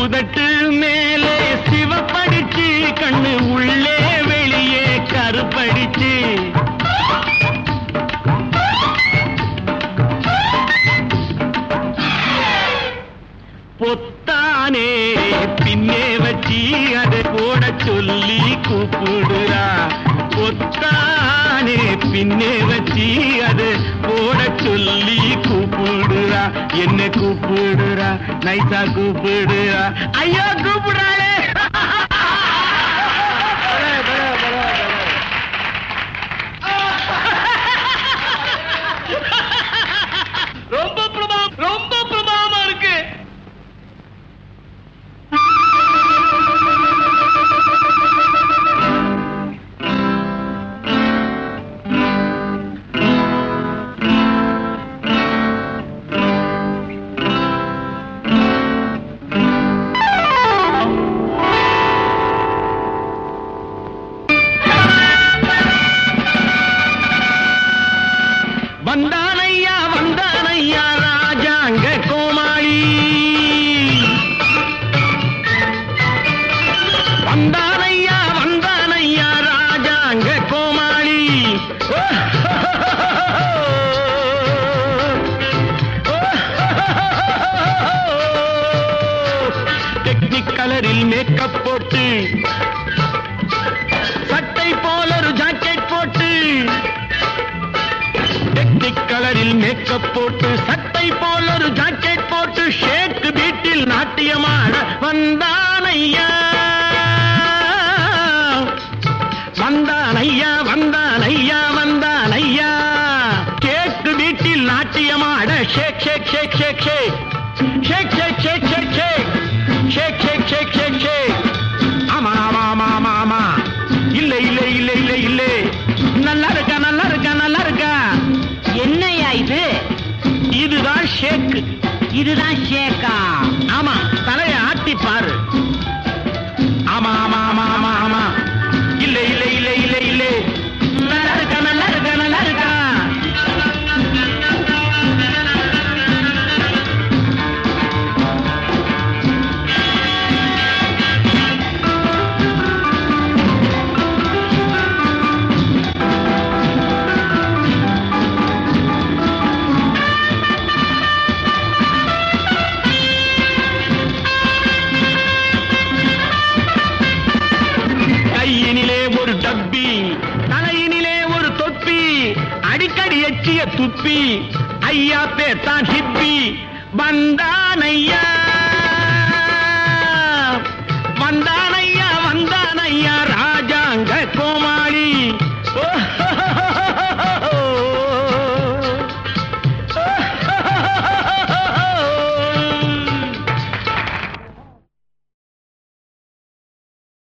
உதட்டு மேலே சிவப்படிச்சு கண்ணு உள்ளே வெளியே கருப்படிச்சு பொத்தானே பின்னே வச்சு அதை போட சொல்லி கூப்பிடுறா பொத்தானே பின்னே வச்சு அதை போட சொல்லி கூப்பிடுறா என்ன கூப்பிடுறா நைசா கூப்பிடுறா ஐயோ கூப்பிடுறாளே ரொம்ப பிரபலம் ரொம்ப பிரபலமா இருக்கு வந்தானையா வந்தானையா ராஜாங்க கோமாளி வந்தானையா வந்தானையா ராஜாங்க கோமாளி டெக்னிக் கலரில் மேக்கப் போட்டு சட்டை போல ஒரு ஜாக்கெட் போட்டு டெக்னிக் கலரில் மேக்கப் போட்டு சட்டை போல ஒரு ஜாக்கெட் போட்டு ஷேக் வீட்டில் நாட்டியமாட வந்தானையா வந்தானையா வந்தானையா வந்தானையா கேக்கு வீட்டில் நாட்டியமாட ஷேக் ஷேக் ஷேக் ஷேக் ஷேக் ஷேக் ஷேக் ஷேக் ஷேக் ஷேக் ஷேக் ஷேக் ஷேக் ஷேக் ஷேக் ஆமா ஆமா ஆமா ஆமா ஆமா இல்ல இல்ல இல்ல இல்ல இல்ல நல்லா இருக்கா நல்லா இருக்கா நல்லா இருக்கா என்னையா இது இதுதான் ஷேக் இதுதான் ஷேக்கா ஆமா தலைய ஆட்டி பாரு ஆமா ஆமா ஆமா ஆமா ஆமா இல்ல இல்ல இல்ல இல்ல இல்ல நல்லா இருக்கா நல்லா இருக்கா நல்லா இருக்கா கையினிலே ஒரு டப்பி தலையினிலே ஒரு தொப்பி அடிக்கடி எச்சிய துப்பி ஐயா பேத்தான் ஹிப்பி வந்தான் ஐயா